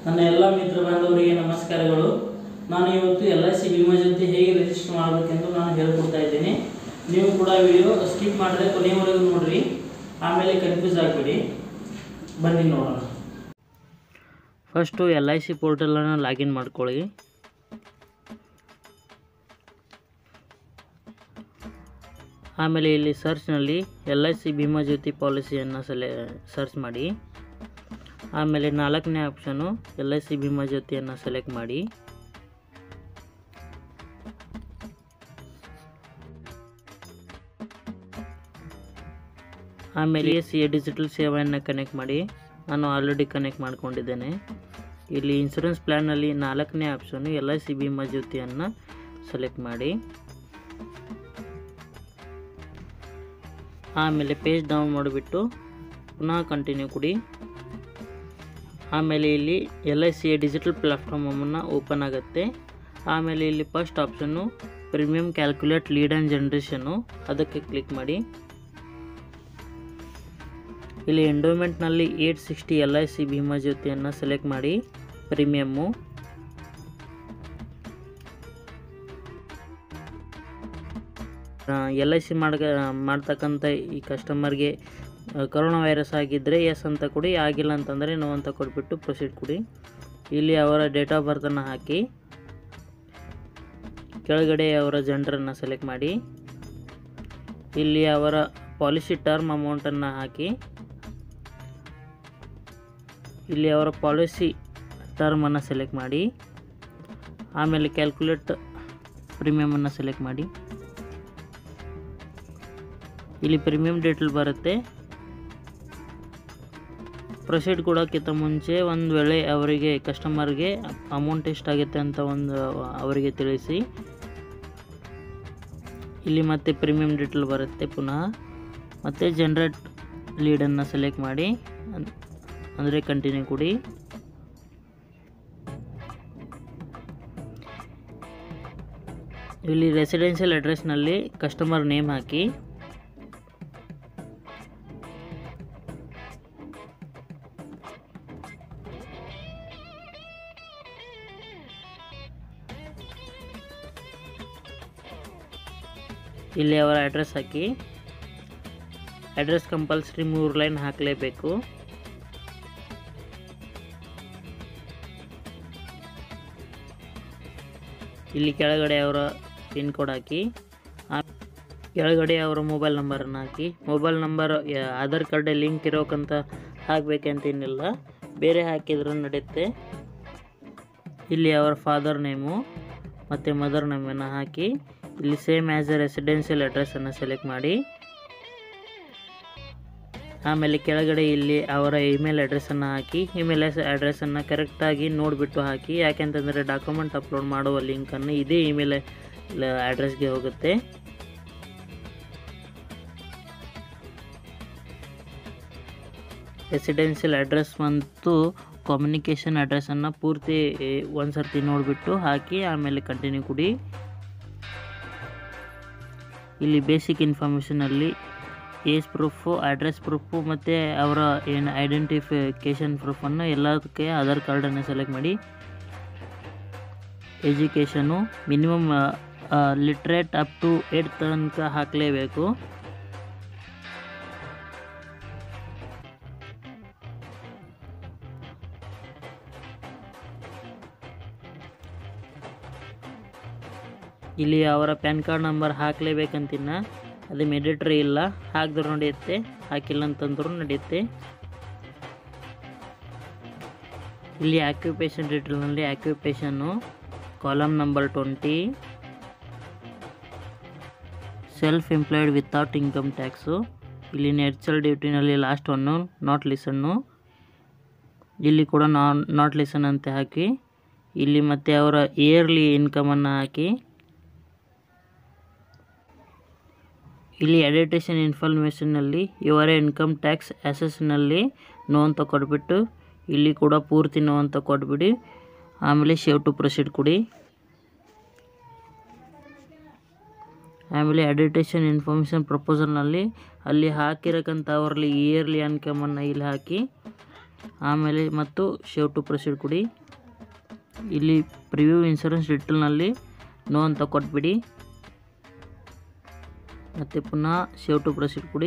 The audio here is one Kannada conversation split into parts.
ನನ್ನ ಎಲ್ಲ ಮಿತ್ರ ಬಾಂಧವರಿಗೆ ನಮಸ್ಕಾರಗಳು ನಾನು ಇವತ್ತು ಎಲ್ ಐ ಸಿ ವಿಮಾ ಜೊತೆ ಹೇಗೆ ರಿಜಿಸ್ಟರ್ ಮಾಡಬೇಕೆಂದು ನಾನು ಹೇಳ್ಕೊಡ್ತಾ ಇದ್ದೇನೆ ನೀವು ಕೂಡ ವಿಡಿಯೋ ಸ್ಕಿಪ್ ಮಾಡಿದ್ರೆ ಕೊನೆಯವರೆಗೂ ನೋಡ್ರಿ ಆಮೇಲೆ ಕನ್ಫ್ಯೂಸ್ ಆಗಬೇಡಿ ಬನ್ನಿ ನೋಡೋಣ ಫಸ್ಟು ಎಲ್ ಐ ಸಿ ಪೋರ್ಟಲನ್ನು ಲಾಗಿನ್ ಮಾಡ್ಕೊಳ್ಳಿ ಆಮೇಲೆ ಇಲ್ಲಿ ಸರ್ಚ್ನಲ್ಲಿ L I C Bima Jyoti ಪಾಲಿಸಿಯನ್ನು ಸೆಲೆ ಸರ್ಚ್ ಮಾಡಿ ಆಮೇಲೆ ನಾಲ್ಕನೇ option L I C Bima ಜ್ಯೋತಿಯನ್ನು ಸೆಲೆಕ್ಟ್ ಮಾಡಿ ಆಮೇಲೆ ಸಿ ಎ ಡಿಜಿಟಲ್ ಸೇವೆಯನ್ನು ಕನೆಕ್ಟ್ ಮಾಡಿ ನಾನು ಆಲ್ರೆಡಿ ಕನೆಕ್ಟ್ ಮಾಡ್ಕೊಂಡಿದ್ದೇನೆ ಇಲ್ಲಿ ಇನ್ಶೂರೆನ್ಸ್ ಪ್ಲ್ಯಾನಲ್ಲಿ ನಾಲ್ಕನೇ option L I C Bima ಜ್ಯೋತಿಯನ್ನು ಸೆಲೆಕ್ಟ್ ಮಾಡಿ ಆಮೇಲೆ ಪೇಜ್ ಡೌನ್ ಮಾಡಿಬಿಟ್ಟು ಪುನಃ ಕಂಟಿನ್ಯೂ ಕೊಡಿ ಆಮೇಲೆ ಇಲ್ಲಿ L I C A digital ಪ್ಲಾಟ್ಫಾರ್ಮನ್ನು ಓಪನ್ ಆಗುತ್ತೆ ಆಮೇಲೆ ಇಲ್ಲಿ ಫಸ್ಟ್ ಆಪ್ಷನ್ನು ಪ್ರೀಮಿಯಂ ಕ್ಯಾಲ್ಕುಲೇಟ್ ಲೀಡ್ ಆ್ಯಂಡ್ ಜನ್ರೇಷನ್ನು ಅದಕ್ಕೆ ಕ್ಲಿಕ್ ಮಾಡಿ ಇಲ್ಲಿ ಎಂಡೋಮೆಂಟ್ನಲ್ಲಿ eight sixty L I C Bima ಜ್ಯೋತಿಯನ್ನು ಸೆಲೆಕ್ಟ್ ಮಾಡಿ ಪ್ರೀಮಿಯಮ್ಮು ಎಲ್ ಐ ಸಿ ಮಾಡ ಮಾಡ್ತಕ್ಕಂಥ ಈ ಕಸ್ಟಮರ್ಗೆ ಕರೋನಾ ವೈರಸ್ ಆಗಿದ್ದರೆ ಎಸ್ ಅಂತ ಕೊಡಿ ಆಗಿಲ್ಲ ಅಂತಂದರೆ ನೋ ಅಂತ ಕೊಟ್ಬಿಟ್ಟು ಪ್ರೊಸೀಡ್ ಕೊಡಿ ಇಲ್ಲಿ ಅವರ ಡೇಟ್ ಆಫ್ ಬರ್ತನ್ನು ಹಾಕಿ ಕೆಳಗಡೆ ಅವರ ಜೆಂಡರನ್ನು ಸೆಲೆಕ್ಟ್ ಮಾಡಿ ಇಲ್ಲಿ ಅವರ ಪಾಲಿಸಿ ಟರ್ಮ್ ಅಮೌಂಟನ್ನು ಹಾಕಿ ಇಲ್ಲಿ ಅವರ ಪಾಲಿಸಿ ಟರ್ಮನ್ನು ಸೆಲೆಕ್ಟ್ ಮಾಡಿ ಆಮೇಲೆ ಕ್ಯಾಲ್ಕುಲೇಟ್ ಪ್ರೀಮಿಯಮನ್ನು ಸೆಲೆಕ್ಟ್ ಮಾಡಿ ಇಲ್ಲಿ ಪ್ರೀಮಿಯಂ ಡೇಟಲ್ ಬರುತ್ತೆ ಪ್ರೊಸೀಡ್ ಕೊಡೋಕ್ಕಿಂತ ಮುಂಚೆ ಒಂದು ವೇಳೆ ಅವರಿಗೆ ಕಸ್ಟಮರ್ಗೆ ಅಮೌಂಟ್ ಎಷ್ಟಾಗುತ್ತೆ ಅಂತ ಒಂದು ಅವರಿಗೆ ತಿಳಿಸಿ ಇಲ್ಲಿ ಮತ್ತೆ ಪ್ರೀಮಿಯಂ ಡೀಟೇಲ್ ಬರುತ್ತೆ ಪುನಃ ಮತ್ತು ಜನ್ರೇಟ್ ಲೀಡನ್ನು ಸೆಲೆಕ್ಟ್ ಮಾಡಿ ಅಂದರೆ ಕಂಟಿನ್ಯೂ ಕೊಡಿ ಇಲ್ಲಿ ರೆಸಿಡೆನ್ಷಿಯಲ್ ಅಡ್ರೆಸ್ನಲ್ಲಿ ಕಸ್ಟಮರ್ ನೇಮ್ ಹಾಕಿ ಇಲ್ಲಿ ಅವರ ಅಡ್ರೆಸ್ ಹಾಕಿ ಅಡ್ರೆಸ್ ಕಂಪಲ್ಸರಿ ಮೂರು ಲೈನ್ ಹಾಕಲೇಬೇಕು ಇಲ್ಲಿ ಕೆಳಗಡೆ ಅವರ ಪಿನ್ ಕೋಡ್ ಹಾಕಿ ಆ- ಕೆಳಗಡೆ ಅವರ ಮೊಬೈಲ್ ನಂಬರನ್ನು ಹಾಕಿ mobile number Aadhaar card link ಇರೋಕ್ಕಂತ ಹಾಕಬೇಕಂತೇನಿಲ್ಲ ಬೇರೆ ಹಾಕಿದ್ರೂ ನಡೆಯುತ್ತೆ ಇಲ್ಲಿ ಅವರ ಫಾದರ್ ನೇಮು ಮತ್ತು ಮದರ್ ನೇಮನ್ನು ಹಾಕಿ ಇಲ್ಲಿ ಸೇಮ್ ಆ್ಯಸ್ ಎ ರೆಸಿಡೆನ್ಷಿಯಲ್ ಅಡ್ರೆಸ್ಸನ್ನು ಸೆಲೆಕ್ಟ್ ಮಾಡಿ ಆಮೇಲೆ ಕೆಳಗಡೆ ಇಲ್ಲಿ ಅವರ ಇಮೇಲ್ ಅಡ್ರೆಸ್ಸನ್ನು ಹಾಕಿ ಇಮೇಲ್ ಅಡ್ರೆಸ್ಸನ್ನು ಕರೆಕ್ಟಾಗಿ ನೋಡಿಬಿಟ್ಟು ಹಾಕಿ ಯಾಕೆಂತಂದರೆ ಡಾಕ್ಯುಮೆಂಟ್ ಅಪ್ಲೋಡ್ ಮಾಡುವ ಲಿಂಕನ್ನು ಇದೇ ಇಮೇಲ್ ಅಡ್ರೆಸ್ಗೆ ಹೋಗುತ್ತೆ ರೆಸಿಡೆನ್ಷಿಯಲ್ ಅಡ್ರೆಸ್ ಮತ್ತು ಕಮ್ಯುನಿಕೇಷನ್ ಅಡ್ರೆಸ್ಸನ್ನು ಪೂರ್ತಿ ಒಂದು ಸರ್ತಿ ನೋಡಿಬಿಟ್ಟು ಹಾಕಿ ಆಮೇಲೆ ಕಂಟಿನ್ಯೂ ಕೊಡಿ ಇಲ್ಲಿ ಬೇಸಿಕ್ ಇನ್ಫಾರ್ಮೇಷನಲ್ಲಿ ಏಜ್ ಪ್ರೂಫು ಅಡ್ರೆಸ್ ಪ್ರೂಫು ಮತ್ತು ಅವರ ಏನು ಐಡೆಂಟಿಫಿಕೇಷನ್ ಪ್ರೂಫನ್ನು ಎಲ್ಲದಕ್ಕೆ ಆಧಾರ್ ಕಾರ್ಡನ್ನು ಸೆಲೆಕ್ಟ್ ಮಾಡಿ education minimum literate up to eight ತನಕ ಹಾಕಲೇಬೇಕು ಇಲ್ಲಿ ಅವರ ಪ್ಯಾನ್ ಕಾರ್ಡ್ ನಂಬರ್ ಹಾಕಲೇಬೇಕಂತಿನ್ನ ಅದು ಮೆಡಿಟ್ರಿ ಇಲ್ಲ ಹಾಕಿದ್ರು ನಡೆಯುತ್ತೆ ಹಾಕಿಲ್ಲ ಅಂತಂದ್ರೂ ನಡೆಯುತ್ತೆ ಇಲ್ಲಿ ಆಕ್ಯುಪೇಷನ್ ಡೀಟೇಲ್ನಲ್ಲಿ ಆಕ್ಯುಪೇಷನ್ನು column number twenty self employed without income tax ಇಲ್ಲಿ ನೆಟ್ಸಲ್ ಡ್ಯೂಟಿನಲ್ಲಿ ಲಾಸ್ಟ್ ಒನ್ನು ನಾಟ್ ಲಿಸನ್ನು ಇಲ್ಲಿ ಕೂಡ ನಾನ್ ನಾಟ್ ಲಿಸನ್ ಅಂತ ಹಾಕಿ ಇಲ್ಲಿ ಮತ್ತೆ ಅವರ ಇಯರ್ಲಿ ಇನ್ಕಮನ್ನು ಹಾಕಿ ಇಲ್ಲಿ ಎಡಿಟೇಷನ್ ಇನ್ಫಾರ್ಮೇಷನ್ನಲ್ಲಿ ಇವರ ಇನ್ಕಮ್ ಟ್ಯಾಕ್ಸ್ ಅಸೆಸ್ನಲ್ಲಿ ನೋ ಅಂತ ಕೊಟ್ಬಿಟ್ಟು ಇಲ್ಲಿ ಕೂಡ ಪೂರ್ತಿ ನೋ ಅಂತ ಕೊಟ್ಬಿಡಿ ಆಮೇಲೆ ಶೇವ್ ಟು ಪ್ರೊಸೀಡ್ ಕೊಡಿ ಆಮೇಲೆ ಎಡಿಟೇಷನ್ ಇನ್ಫಾರ್ಮೇಷನ್ ಪ್ರಪೋಸಲ್ನಲ್ಲಿ ಅಲ್ಲಿ ಹಾಕಿರಕ್ಕಂಥ ಅವರಲ್ಲಿ ಇಯರ್ಲಿ ಇನ್ಕಮನ್ನು ಇಲ್ಲಿ ಹಾಕಿ ಆಮೇಲೆ ಮತ್ತು ಶೇವ್ ಟು ಪ್ರೊಸೀಡ್ ಕೊಡಿ ಇಲ್ಲಿ ಪ್ರಿವ್ಯೂ ಇನ್ಶೂರೆನ್ಸ್ ಡೀಟೇಲ್ನಲ್ಲಿ ನೋ ಅಂತ ಕೊಟ್ಬಿಡಿ ಮತ್ತು ಪುನಃ ಶೇವ್ ಟು ಪ್ರೊಸೀಡ್ ಕೊಡಿ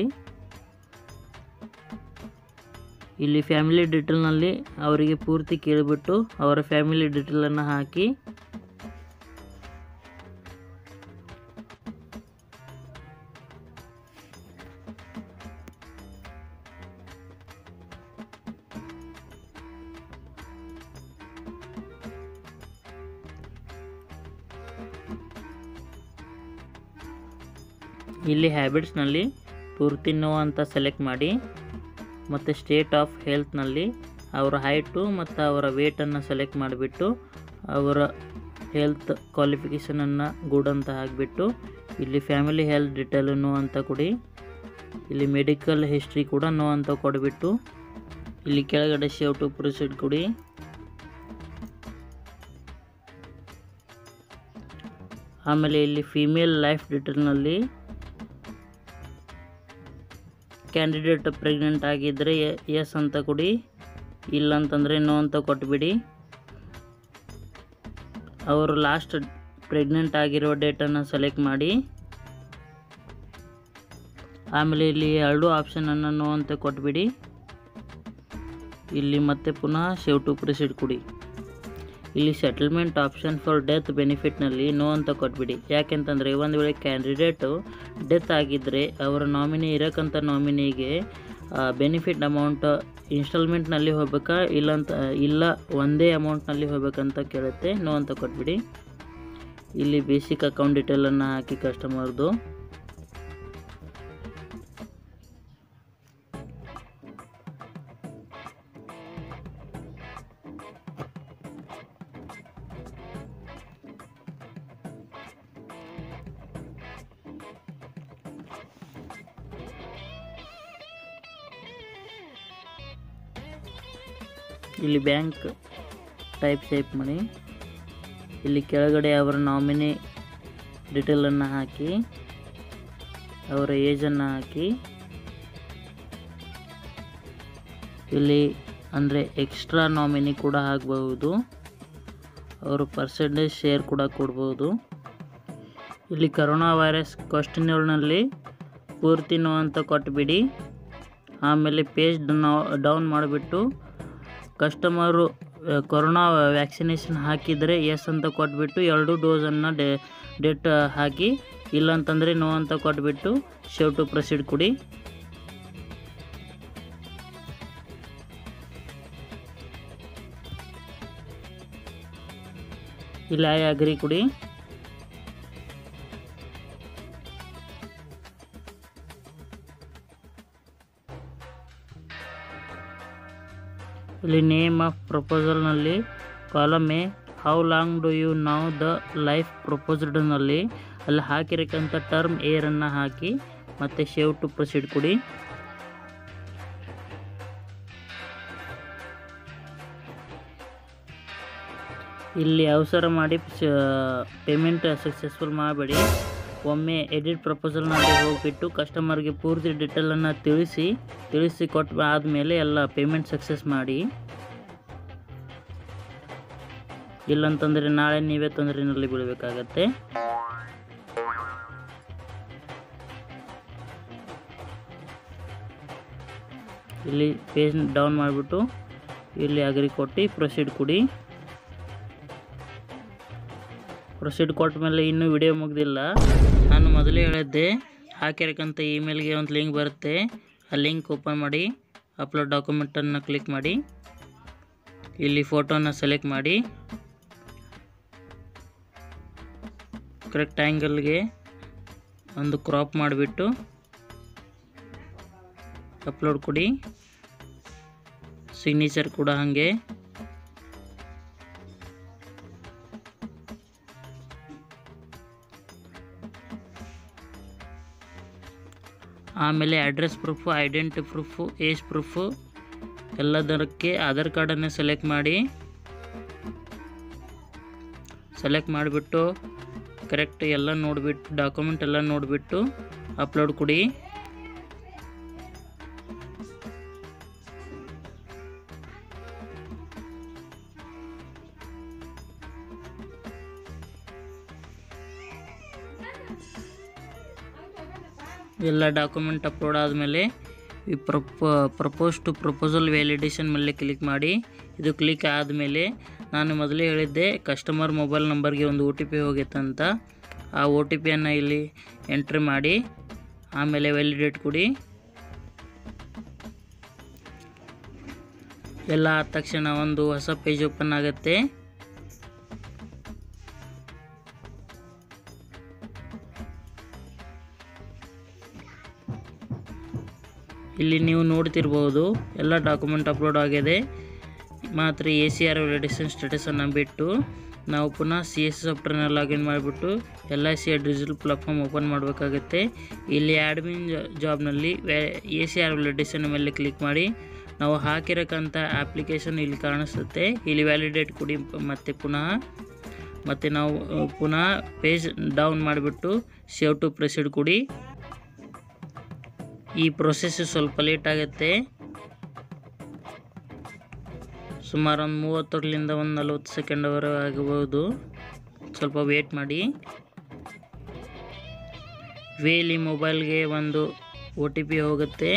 ಇಲ್ಲಿ ಫ್ಯಾಮಿಲಿ ಡೀಟೇಲ್ನಲ್ಲಿ ಅವರಿಗೆ ಪೂರ್ತಿ ಕೇಳಿಬಿಟ್ಟು ಅವರ ಫ್ಯಾಮಿಲಿ ಡೀಟೇಲನ್ನು ಹಾಕಿ ಇಲ್ಲಿ ಹ್ಯಾಬಿಟ್ಸ್ನಲ್ಲಿ ಪೂರ್ತಿ ನೋ ಅಂತ ಸೆಲೆಕ್ಟ್ ಮಾಡಿ ಮತ್ತು ಸ್ಟೇಟ್ ಆಫ್ ಹೆಲ್ತ್ನಲ್ಲಿ ಅವರ ಹೈಟು ಮತ್ತು ಅವರ ವೇಟನ್ನು ಸೆಲೆಕ್ಟ್ ಮಾಡಿಬಿಟ್ಟು ಅವರ ಹೆಲ್ತ್ ಕ್ವಾಲಿಫಿಕೇಷನನ್ನು ಗುಡ್ ಅಂತ ಹಾಕಿಬಿಟ್ಟು ಇಲ್ಲಿ ಫ್ಯಾಮಿಲಿ ಹೆಲ್ತ್ ಡಿಟೇಲ್ ನೋ ಅಂತ ಕೊಡಿ ಇಲ್ಲಿ ಮೆಡಿಕಲ್ ಹಿಸ್ಟ್ರಿ ಕೂಡ ನೋ ಅಂತ ಕೊಡಿಬಿಟ್ಟು ಇಲ್ಲಿ ಕೆಳಗಡೆ ಶೇವ್ ಟು ಪ್ರೊಸೀಡ್ ಕೊಡಿ ಆಮೇಲೆ ಇಲ್ಲಿ ಫೀಮೇಲ್ ಲೈಫ್ ಡೀಟೇಲ್ನಲ್ಲಿ ಕ್ಯಾಂಡಿಡೇಟ್ ಪ್ರೆಗ್ನೆಂಟ್ ಆಗಿದ್ದರೆ ಎಸ್ ಅಂತ ಕೊಡಿ ಇಲ್ಲ ಅಂತಂದರೆ ನೋ ಅಂತ ಕೊಟ್ಬಿಡಿ ಅವರು ಲಾಸ್ಟ್ ಪ್ರೆಗ್ನೆಂಟ್ ಆಗಿರೋ ಡೇಟನ್ನು ಸೆಲೆಕ್ಟ್ ಮಾಡಿ ಆಮೇಲೆ ಇಲ್ಲಿ ಎರಡು ಆಪ್ಷನನ್ನು ನೋ ಅಂತ ಕೊಟ್ಬಿಡಿ ಇಲ್ಲಿ ಮತ್ತೆ ಪುನಃ ಸೇವ್ ಟು ಪ್ರೊಸೀಡ್ ಕೊಡಿ ಇಲ್ಲಿ ಸೆಟಲ್ಮೆಂಟ್ ಆಪ್ಷನ್ ಫಾರ್ ಡೆತ್ ಬೆನಿಫಿಟ್ನಲ್ಲಿ ನೋ ಅಂತ ಕೊಟ್ಬಿಡಿ ಯಾಕೆಂತಂದರೆ ಒಂದು ವೇಳೆ ಕ್ಯಾಂಡಿಡೇಟು ಡೆತ್ ಆಗಿದ್ದರೆ ಅವರ ನಾಮಿನಿ ಇರೋಕ್ಕಂಥ ನಾಮಿನಿಗೆ ಬೆನಿಫಿಟ್ ಅಮೌಂಟ್ ಇನ್ಸ್ಟಾಲ್ಮೆಂಟ್ನಲ್ಲಿ ಹೋಗ್ಬೇಕಾ ಇಲ್ಲಂತ ಇಲ್ಲ ಒಂದೇ ಅಮೌಂಟ್ನಲ್ಲಿ ಹೋಗ್ಬೇಕಂತ ಕೇಳುತ್ತೆ ನೋ ಅಂತ ಕೊಟ್ಬಿಡಿ ಇಲ್ಲಿ ಬೇಸಿಕ್ ಅಕೌಂಟ್ ಡೀಟೇಲನ್ನು ಹಾಕಿ ಕಸ್ಟಮರ್ದು ಇಲ್ಲಿ ಬ್ಯಾಂಕ್ ಟೈಪ್ ಟೈಪ್ ಮಾಡಿ ಇಲ್ಲಿ ಕೆಳಗಡೆ ಅವರ ನಾಮಿನಿ ಡೀಟೇಲನ್ನು ಹಾಕಿ ಅವರ ಏಜನ್ನು ಹಾಕಿ ಇಲ್ಲಿ ಅಂದರೆ ಎಕ್ಸ್ಟ್ರಾ ನಾಮಿನಿ ಕೂಡ ಹಾಕಬಹುದು ಅವರು ಪರ್ಸೆಂಟೇಜ್ ಶೇರ್ ಕೂಡ ಕೊಡ್ಬೋದು ಇಲ್ಲಿ ಕರೋನಾ ವೈರಸ್ ಕ್ವಶನ್ನಲ್ಲಿ ಪೂರ್ತಿ ನೋ ಅಂತ ಕೊಟ್ಬಿಡಿ ಆಮೇಲೆ ಪೇಜ್ ಡೌನ್ ಮಾಡಿಬಿಟ್ಟು ಕಸ್ಟಮರು ಕೊರೋನಾ ವ್ಯಾಕ್ಸಿನೇಷನ್ ಹಾಕಿದರೆ ಎಸ್ ಅಂತ ಕೊಟ್ಬಿಟ್ಟು ಎರಡು ಡೋಸನ್ನು ಡೇ ಡೇಟ್ ಹಾಕಿ ಇಲ್ಲಂತಂದರೆ ನೋ ಅಂತ ಕೊಟ್ಬಿಟ್ಟು ಶೇವ್ ಟು ಪ್ರೊಸೀಡ್ ಕೊಡಿ ಇಲ್ಲಿ ಐ ಅಗ್ರಿ ಕೊಡಿ ಇಲ್ಲಿ ನೇಮ್ ಆಫ್ ಪ್ರಪೋಸಲ್ನಲ್ಲಿ column A how long do you know the life ಪ್ರಪೋಸ್ಡ್ನಲ್ಲಿ ಅಲ್ಲಿ ಹಾಕಿರಕ್ಕಂಥ ಟರ್ಮ್ ಏರನ್ನು ಹಾಕಿ ಮತ್ತು ಶೇವ್ ಟು ಪ್ರೊಸೀಡ್ ಕೊಡಿ ಇಲ್ಲಿ ಅವಸರ ಮಾಡಿ ಪೇಮೆಂಟ್ ಸಕ್ಸಸ್ಫುಲ್ ಮಾಡಬೇಡಿ ಒಮ್ಮೆ ಎಡಿಟ್ ಪ್ರಪೋಸಲ್ನಲ್ಲಿ ಹೋಗಿಬಿಟ್ಟು ಕಸ್ಟಮರ್ಗೆ ಪೂರ್ತಿ ಡೀಟೇಲನ್ನು ತಿಳಿಸಿ ತಿಳಿಸಿ ಕೊಟ್ಟು ಆದಮೇಲೆ ಎಲ್ಲ ಪೇಮೆಂಟ್ ಸಕ್ಸಸ್ ಮಾಡಿ ಇಲ್ಲಂತಂದರೆ ನಾಳೆ ನೀವೇ ತೊಂದರೆಯಲ್ಲಿ ಬೀಳಬೇಕಾಗತ್ತೆ ಇಲ್ಲಿ ಪೇಜ್ ಡೌನ್ ಮಾಡಿಬಿಟ್ಟು ಇಲ್ಲಿ ಅಗ್ರಿ ಕೊಟ್ಟು ಪ್ರೊಸೀಡ್ ಕೊಡಿ ಪ್ರೊಸೀಡ್ ಕೊಟ್ಟ ಮೇಲೆ ಇನ್ನೂ ವಿಡಿಯೋ ಮುಗ್ದಿಲ್ಲ ನಾನು ಮೊದಲೇ ಹೇಳಿದ್ದೆ ಹಾಕಿರಕ್ಕಂಥ ಇಮೇಲ್ಗೆ ಒಂದು ಲಿಂಕ್ ಬರುತ್ತೆ ಆ ಲಿಂಕ್ ಓಪನ್ ಮಾಡಿ ಅಪ್ಲೋಡ್ ಡಾಕ್ಯುಮೆಂಟನ್ನು ಕ್ಲಿಕ್ ಮಾಡಿ ಇಲ್ಲಿ ಫೋಟೋನ ಸೆಲೆಕ್ಟ್ ಮಾಡಿ ಕರೆಕ್ಟ್ ಆ್ಯಂಗಲ್ಗೆ ಒಂದು ಕ್ರಾಪ್ ಮಾಡಿಬಿಟ್ಟು ಅಪ್ಲೋಡ್ ಕೊಡಿ ಸಿಗ್ನೇಚರ್ ಕೂಡ ಹಾಗೆ ಆಮೇಲೆ address proof identity proof age proof ಎಲ್ಲದಕ್ಕೆ ಆಧಾರ್ ಕಾರ್ಡನ್ನು ಸೆಲೆಕ್ಟ್ ಮಾಡಿ ಸೆಲೆಕ್ಟ್ ಮಾಡಿಬಿಟ್ಟು ಕರೆಕ್ಟ್ ಎಲ್ಲ ನೋಡಿಬಿಟ್ಟು ಡಾಕ್ಯುಮೆಂಟ್ ಎಲ್ಲ ನೋಡಿಬಿಟ್ಟು ಅಪ್ಲೋಡ್ ಕೊಡಿ ಎಲ್ಲ ಡಾಕ್ಯುಮೆಂಟ್ ಅಪ್ಲೋಡ್ ಆದಮೇಲೆ ಈ ಪ್ರಪ ಪ್ರಪೋಸ್ ಟು ಪ್ರಪೋಸಲ್ ವ್ಯಾಲಿಡೇಷನ್ ಮೇಲೆ ಕ್ಲಿಕ್ ಮಾಡಿ ಇದು ಕ್ಲಿಕ್ ಆದಮೇಲೆ ನಾನು ಮೊದಲೇ ಹೇಳಿದ್ದೆ ಕಸ್ಟಮರ್ ಮೊಬೈಲ್ ನಂಬರ್ಗೆ ಒಂದು ಒ ಟಿ ಪಿ ಹೋಗೈತಂತ ಆ ಒ ಟಿ ಪಿಯನ್ನು ಇಲ್ಲಿ ಎಂಟ್ರಿ ಮಾಡಿ ಆಮೇಲೆ ವ್ಯಾಲಿಡೇಟ್ ಕೊಡಿ ಎಲ್ಲ ಆದ ತಕ್ಷಣ ಒಂದು ಹೊಸ ಪೇಜ್ ಓಪನ್ ಆಗುತ್ತೆ ಇಲ್ಲಿ ನೀವು ನೋಡ್ತಿರ್ಬೋದು ಎಲ್ಲ ಡಾಕ್ಯುಮೆಂಟ್ ಅಪ್ಲೋಡ್ ಆಗಿದೆ ಮಾತ್ರ ಎ ಸಿ ಆರ್ ವ್ಯಾಲಿಡೇಷನ್ ಸ್ಟೇಟಸನ್ನು ಬಿಟ್ಟು ನಾವು ಪುನಃ ಸಿ ಎಸ್ ಸಾಫ್ಟ್ವೇರ್ನ ಲಾಗಿನ್ ಮಾಡಿಬಿಟ್ಟು L I C digital platform open ಮಾಡಬೇಕಾಗುತ್ತೆ ಇಲ್ಲಿ ಆಡ್ಮಿನ್ ಜಾಬ್ನಲ್ಲಿ ವ್ಯಾ ಎ ಸಿ ಆರ್ ವ್ಯಾಲಿಡೇಷನ್ ಮೇಲೆ ಕ್ಲಿಕ್ ಮಾಡಿ ನಾವು ಹಾಕಿರೋಕ್ಕಂಥ ಆ್ಯಪ್ಲಿಕೇಶನ್ ಇಲ್ಲಿ ಕಾಣಿಸುತ್ತೆ ಇಲ್ಲಿ ವ್ಯಾಲಿಡೇಟ್ ಕೊಡಿ ಮತ್ತು ಪುನಃ ಮತ್ತು ನಾವು ಅ, ಪುನಃ ಪೇಜ್ ಡೌನ್ ಮಾಡಿಬಿಟ್ಟು ಸೇವ್ ಟು ಪ್ರೊಸೀಡ್ ಕೊಡಿ ಈ ಪ್ರೊಸೆಸ್ ಸ್ವಲ್ಪ ಲೇಟ್ ಆಗುತ್ತೆ ಸುಮಾರು ಒಂದು ಮೂವತ್ತರಲಿಂದ ಒಂದು ನಲ್ವತ್ತು ಸೆಕೆಂಡ್ವರೆಗೆ ಆಗಬಹುದು ಸ್ವಲ್ಪ ವೇಟ್ ಮಾಡಿ ವೇಲಿ ಮೊಬೈಲ್ಗೆ ಒಂದು ಒ ಟಿ ಪಿ ಹೋಗುತ್ತೆ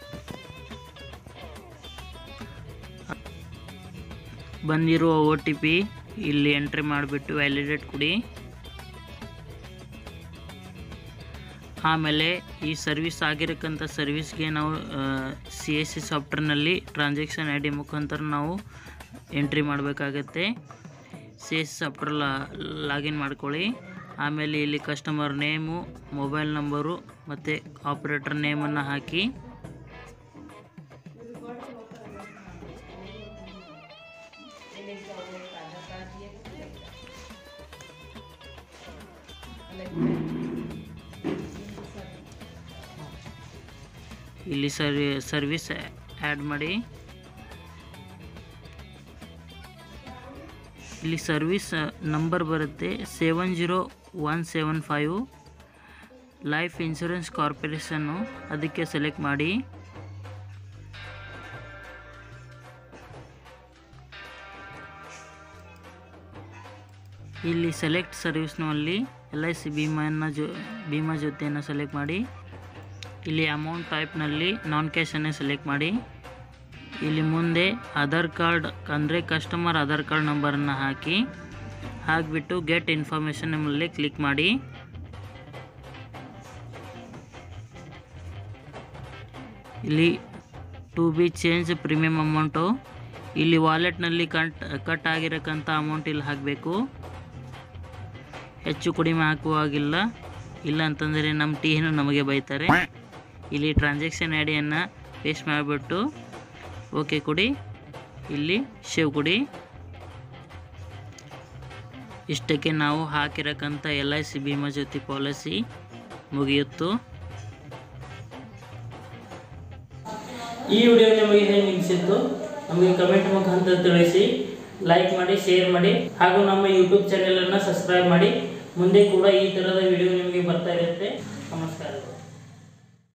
ಬಂದಿರುವ ಒ ಟಿ ಪಿ ಇಲ್ಲಿ ಎಂಟ್ರಿ ಮಾಡಿಬಿಟ್ಟು ವ್ಯಾಲಿಡೇಟ್ ಕೊಡಿ ಆಮೇಲೆ ಈ ಸರ್ವಿಸ್ ಆಗಿರಕ್ಕಂಥ ಸರ್ವಿಸ್ಗೆ ನಾವು ಸಿ ಎಸ್ ಸಿ ಸಾಫ್ಟ್ವೇರ್ನಲ್ಲಿ ಟ್ರಾನ್ಸಾಕ್ಷನ್ ಐ ಡಿ ಮುಖಾಂತರ ನಾವು ಎಂಟ್ರಿ ಮಾಡಬೇಕಾಗತ್ತೆ ಸಿ ಎಸ್ ಸಾಫ್ಟ್ವೇರ್ ಲಾಗಿನ್ ಮಾಡ್ಕೊಳ್ಳಿ ಆಮೇಲೆ ಇಲ್ಲಿ ಕಸ್ಟಮರ್ ನೇಮು ಮೊಬೈಲ್ ನಂಬರು ಮತ್ತು ಆಪ್ರೇಟರ್ ನೇಮನ್ನು ಹಾಕಿ ಇಲ್ಲಿ ಸರ್ವಿ ಸರ್ವಿಸ್ ಆ್ಯಡ್ ಮಾಡಿ ಇಲ್ಲಿ ಸರ್ವಿಸ್ ನಂಬರ್ ಬರುತ್ತೆ seven zero one seven five life insurance ಕಾರ್ಪೊರೇಷನ್ನು ಅದಕ್ಕೆ ಸೆಲೆಕ್ಟ್ ಮಾಡಿ ಇಲ್ಲಿ ಸೆಲೆಕ್ಟ್ ಸರ್ವಿಸ್ನಲ್ಲಿ ಎಲ್ ಐ ಸಿ ಬೀಮಾನ ಜೊ ಬೀಮಾ ಜೊತೆಯನ್ನು ಸೆಲೆಕ್ಟ್ ಮಾಡಿ ಇಲ್ಲಿ ಅಮೌಂಟ್ ಟೈಪ್ನಲ್ಲಿ ನಾನ್ ಕ್ಯಾಶನ್ನೇ ಸೆಲೆಕ್ಟ್ ಮಾಡಿ ಇಲ್ಲಿ ಮುಂದೆ ಆಧಾರ್ ಕಾರ್ಡ್ ಅಂದರೆ ಕಸ್ಟಮರ್ ಆಧಾರ್ ಕಾರ್ಡ್ ನಂಬರನ್ನು ಹಾಕಿ ಹಾಕಿಬಿಟ್ಟು ಗೆಟ್ ಇನ್ಫಾರ್ಮೇಷನ್ ಮೇಲೆ ಕ್ಲಿಕ್ ಮಾಡಿ ಇಲ್ಲಿ to be change premium amount ಇಲ್ಲಿ ವಾಲೆಟ್ನಲ್ಲಿ ಕಟ್ ಕಟ್ ಆಗಿರಕ್ಕಂಥ ಅಮೌಂಟ್ ಇಲ್ಲಿ ಹಾಕಬೇಕು ಹೆಚ್ಚು ಕಡಿಮೆ ಹಾಕುವಾಗಿಲ್ಲ ಇಲ್ಲ ಅಂತಂದರೆ ನಮ್ಮ ಟೀನು ನಮಗೆ ಬೈತಾರೆ ಇಲ್ಲಿ ಟ್ರಾನ್ಸಾಕ್ಷನ್ ಐ ಡಿಯನ್ನು ಪೇಸ್ಟ್ ಮಾಡಿಬಿಟ್ಟು ಓಕೆ ಕೊಡಿ ಇಲ್ಲಿ ಶೇವ್ ಕೊಡಿ ಇಷ್ಟಕ್ಕೆ ನಾವು ಹಾಕಿರಕ್ಕಂಥ L I C Bima Jyoti policy ಮುಗಿಯಿತು ಈ ವಿಡಿಯೋ ನಿಮಗೆ ಹೇಗೆ ಅನಿಸಿತ್ತು ನಮಗೆ ಕಮೆಂಟ್ ಮುಖಾಂತರ ತಿಳಿಸಿ ಲೈಕ್ ಮಾಡಿ ಶೇರ್ ಮಾಡಿ ಹಾಗೂ ನಮ್ಮ ಯೂಟ್ಯೂಬ್ ಚಾನೆಲನ್ನು ಸಬ್ಸ್ಕ್ರೈಬ್ ಮಾಡಿ ಮುಂದೆ ಕೂಡ ಈ ಥರದ ವಿಡಿಯೋ ನಿಮಗೆ ಬರ್ತಾ ಇರುತ್ತೆ ನಮಸ್ಕಾರಗಳು